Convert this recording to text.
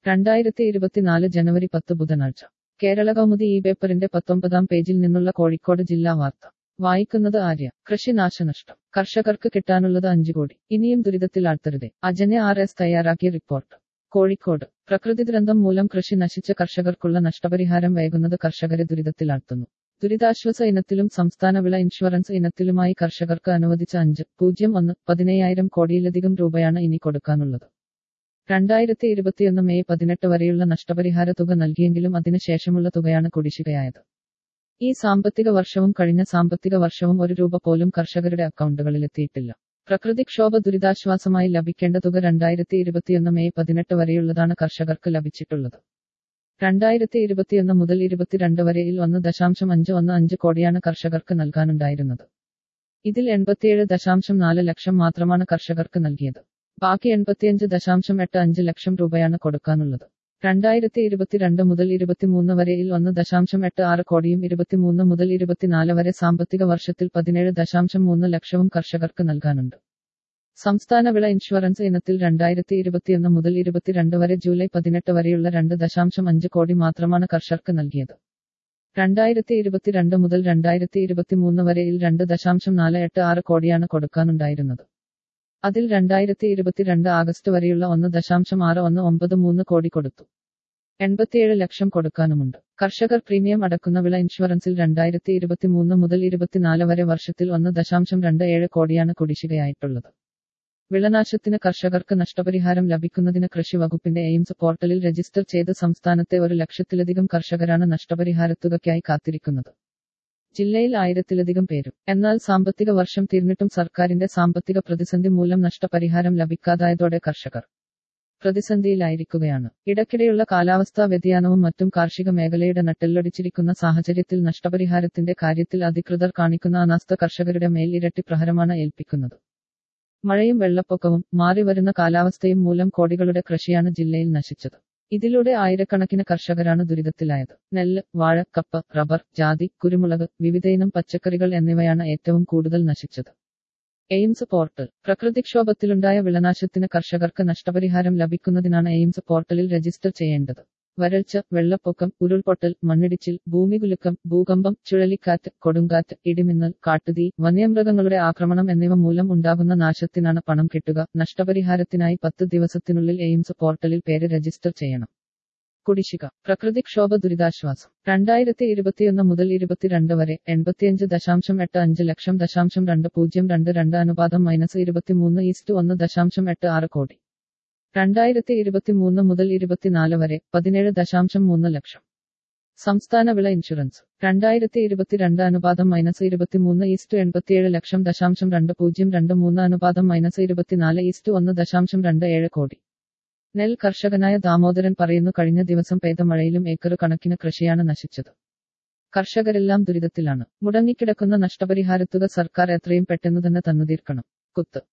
രണ്ടായിരത്തി ഇരുപത്തിനാല് ജനുവരി പത്ത് ബുധനാഴ്ച കേരള കൗമുദി ഈ പേപ്പറിന്റെ പത്തൊമ്പതാം പേജിൽ നിന്നുള്ള കോഴിക്കോട് ജില്ലാ വാർത്ത വായിക്കുന്നത് ആര്യ കൃഷി നാശനഷ്ടം കർഷകർക്ക് കിട്ടാനുള്ളത് അഞ്ചു കോടി ഇനിയും ദുരിതത്തിലാഴ്ത്തരുതേ അജനെ ആർ എസ് തയ്യാറാക്കിയ റിപ്പോർട്ട് കോഴിക്കോട് പ്രകൃതി ദുരന്തം മൂലം കൃഷി നശിച്ച കർഷകർക്കുള്ള നഷ്ടപരിഹാരം വൈകുന്നത് കർഷകരെ ദുരിതത്തിലാഴ്ത്തുന്നു ദുരിതാശ്വാസ ഇനത്തിലും സംസ്ഥാന വിള ഇൻഷുറൻസ് ഇനത്തിലുമായി കർഷകർക്ക് അനുവദിച്ച അഞ്ച് പൂജ്യം ഒന്ന് പതിനയ്യായിരം കോടിയിലധികം രൂപയാണ് ഇനി കൊടുക്കാനുള്ളത് രണ്ടായിരത്തി ഇരുപത്തിയൊന്ന് മെയ് പതിനെട്ട് വരെയുള്ള നഷ്ടപരിഹാര തുക നൽകിയെങ്കിലും അതിനുശേഷമുള്ള തുകയാണ് കുടിശ്ശികയായത് ഈ സാമ്പത്തിക വർഷവും കഴിഞ്ഞ സാമ്പത്തിക വർഷവും ഒരു രൂപ പോലും കർഷകരുടെ അക്കൗണ്ടുകളിലെത്തിയിട്ടില്ല പ്രകൃതിക്ഷോഭ ദുരിതാശ്വാസമായി ലഭിക്കേണ്ട തുക രണ്ടായിരത്തി ഇരുപത്തിയൊന്ന് മെയ് പതിനെട്ട് വരെയുള്ളതാണ് കർഷകർക്ക് ലഭിച്ചിട്ടുള്ളത് രണ്ടായിരത്തി ഇരുപത്തിയൊന്ന് മുതൽ ഇരുപത്തിരണ്ട് വരെയിൽ ഒന്ന് ദശാംശം അഞ്ച് ഒന്ന് അഞ്ച് കോടിയാണ് കർഷകർക്ക് നൽകാനുണ്ടായിരുന്നത് ഇതിൽ എൺപത്തിയേഴ് ദശാംശം നാല് ലക്ഷം മാത്രമാണ് കർഷകർക്ക് നൽകിയത് ബാക്കി എൺപത്തിയഞ്ച് ദശാംശം എട്ട് അഞ്ച് ലക്ഷം രൂപയാണ് കൊടുക്കാനുള്ളത് രണ്ടായിരത്തി ഇരുപത്തിരണ്ട് മുതൽ ഇരുപത്തിമൂന്ന് വരെയിൽ ഒന്ന് ദശാംശം എട്ട് ആറ് കോടിയും ഇരുപത്തിമൂന്ന് മുതൽ ഇരുപത്തിനാല് വരെ സാമ്പത്തിക വർഷത്തിൽ പതിനേഴ് ദശാംശം മൂന്ന് ലക്ഷവും കർഷകർക്ക് നൽകാനുണ്ട് സംസ്ഥാന വിള ഇൻഷുറൻസ് ഇനത്തിൽ രണ്ടായിരത്തി ഇരുപത്തിയൊന്ന് മുതൽ ഇരുപത്തിരണ്ട് വരെ ജൂലൈ പതിനെട്ട് വരെയുള്ള രണ്ട് ദശാംശം അഞ്ച് കോടി മാത്രമാണ് കർഷകർക്ക് നൽകിയത് രണ്ടായിരത്തി ഇരുപത്തിരണ്ട് മുതൽ രണ്ടായിരത്തി ഇരുപത്തിമൂന്ന് വരെയിൽ രണ്ട് ദശാംശം നാല് എട്ട് ആറ് കോടിയാണ് കൊടുക്കാനുണ്ടായിരുന്നത് അതിൽ രണ്ടായിരത്തി ഇരുപത്തിരണ്ട് ആഗസ്റ്റ് വരെയുള്ള ഒന്ന് ദശാംശം ആറ് ഒന്ന് ഒമ്പത് മൂന്ന് കോടി കൊടുത്തു എൺപത്തിയേഴ് ലക്ഷം കൊടുക്കാനുമുണ്ട് കർഷകർ പ്രീമിയം അടക്കുന്ന വിള ഇൻഷുറൻസിൽ രണ്ടായിരത്തി ഇരുപത്തിമൂന്ന് മുതൽ ഇരുപത്തിനാല് വരെ വർഷത്തിൽ ഒന്ന് ദശാംശം രണ്ട് ഏഴ് കോടിയാണ് കുടിശ്ശികയായിട്ടുള്ളത് വിളനാശത്തിന് കർഷകർക്ക് നഷ്ടപരിഹാരം ലഭിക്കുന്നതിന് കൃഷി വകുപ്പിന്റെ എയിംസ് പോർട്ടലിൽ രജിസ്റ്റർ ചെയ്ത് സംസ്ഥാനത്തെ ഒരു ലക്ഷത്തിലധികം കർഷകരാണ് നഷ്ടപരിഹാരത്തുകയ്ക്കായി കാത്തിരിക്കുന്നത് ജില്ലയിൽ ആയിരത്തിലധികം പേരും എന്നാൽ സാമ്പത്തിക വർഷം തീർന്നിട്ടും സർക്കാരിന്റെ സാമ്പത്തിക പ്രതിസന്ധി മൂലം നഷ്ടപരിഹാരം ലഭിക്കാതായതോടെ കർഷകർ പ്രതിസന്ധിയിലായിരിക്കുകയാണ് ഇടയ്ക്കിടെയുള്ള കാലാവസ്ഥാ വ്യതിയാനവും മറ്റും കാർഷിക മേഖലയുടെ നട്ടെല്ലൊടിച്ചിരിക്കുന്ന സാഹചര്യത്തിൽ നഷ്ടപരിഹാരത്തിന്റെ കാര്യത്തിൽ അധികൃതർ കാണിക്കുന്ന അനാസ്ഥ കർഷകരുടെ മേൽ ഇരട്ടി പ്രഹരമാണ് ഏൽപ്പിക്കുന്നത് മഴയും വെള്ളപ്പൊക്കവും മാറിവരുന്ന കാലാവസ്ഥയും മൂലം കോടികളുടെ കൃഷിയാണ് ജില്ലയിൽ നശിച്ചത് ഇതിലൂടെ ആയിരക്കണക്കിന് കർഷകരാണ് ദുരിതത്തിലായത് നെല്ല് വാഴ കപ്പ റബ്ബർ ജാതി കുരുമുളക് വിവിധയിനം പച്ചക്കറികൾ എന്നിവയാണ് ഏറ്റവും കൂടുതൽ നശിച്ചത് എയിംസ് പോർട്ടൽ പ്രകൃതിക്ഷോഭത്തിലുണ്ടായ വിളനാശത്തിന് കർഷകർക്ക് നഷ്ടപരിഹാരം ലഭിക്കുന്നതിനാണ് എയിംസ് പോർട്ടലിൽ രജിസ്റ്റർ ചെയ്യേണ്ടത് വരൾച്ച വെള്ളപ്പൊക്കം ഉരുൾപൊട്ടൽ മണ്ണിടിച്ചിൽ ഭൂമികുലുക്കം ഭൂകമ്പം ചുഴലിക്കാറ്റ് കൊടുങ്കാറ്റ് ഇടിമിന്നൽ കാട്ടുതീ വന്യമൃഗങ്ങളുടെ ആക്രമണം എന്നിവ മൂലം ഉണ്ടാകുന്ന നാശത്തിനാണ് പണം കിട്ടുക നഷ്ടപരിഹാരത്തിനായി പത്ത് ദിവസത്തിനുള്ളിൽ എയിംസ് പോർട്ടലിൽ പേര് രജിസ്റ്റർ ചെയ്യണം കുടിശ്ശിക പ്രകൃതിക്ഷോഭ ദുരിതാശ്വാസം രണ്ടായിരത്തി ഇരുപത്തിയൊന്ന് മുതൽ ഇരുപത്തിരണ്ട് വരെ എൺപത്തിയഞ്ച് ദശാംശം എട്ട് അഞ്ച് ലക്ഷം ദശാംശം രണ്ട് പൂജ്യം രണ്ട് രണ്ട് അനുപാതം മൈനസ് ഇരുപത്തിമൂന്ന് ഈസ്റ്റ് ഒന്ന് ദശാംശം എട്ട് ആറ് കോടി രണ്ടായിരത്തി ഇരുപത്തിമൂന്ന് മുതൽ ഇരുപത്തിനാല് വരെ പതിനേഴ് ദശാംശം മൂന്ന് ലക്ഷം സംസ്ഥാന വിള ഇൻഷുറൻസ് രണ്ടായിരത്തി ഇരുപത്തിരണ്ട് അനുപാതം മൈനസ് ഇരുപത്തിമൂന്ന് ഈസ്റ്റ് എൺപത്തിയേഴ് ലക്ഷം ദശാംശം രണ്ട് പൂജ്യം രണ്ട് മൂന്ന് അനുപാതം മൈനസ് ഇരുപത്തിനാല് ഈസ്റ്റ് ഒന്ന് ദശാംശം രണ്ട് ഏഴ് കോടി നെൽ കർഷകനായ ദാമോദരൻ പറയുന്നു കഴിഞ്ഞ ദിവസം പെയ്ത മഴയിലും ഏക്കറ് കണക്കിന് കൃഷിയാണ് നശിച്ചത് കർഷകരെല്ലാം ദുരിതത്തിലാണ് മുടങ്ങിക്കിടക്കുന്ന നഷ്ടപരിഹാരത്തുക സർക്കാർ എത്രയും പെട്ടെന്ന് തന്നെ തന്നു തീർക്കണം കുത്ത്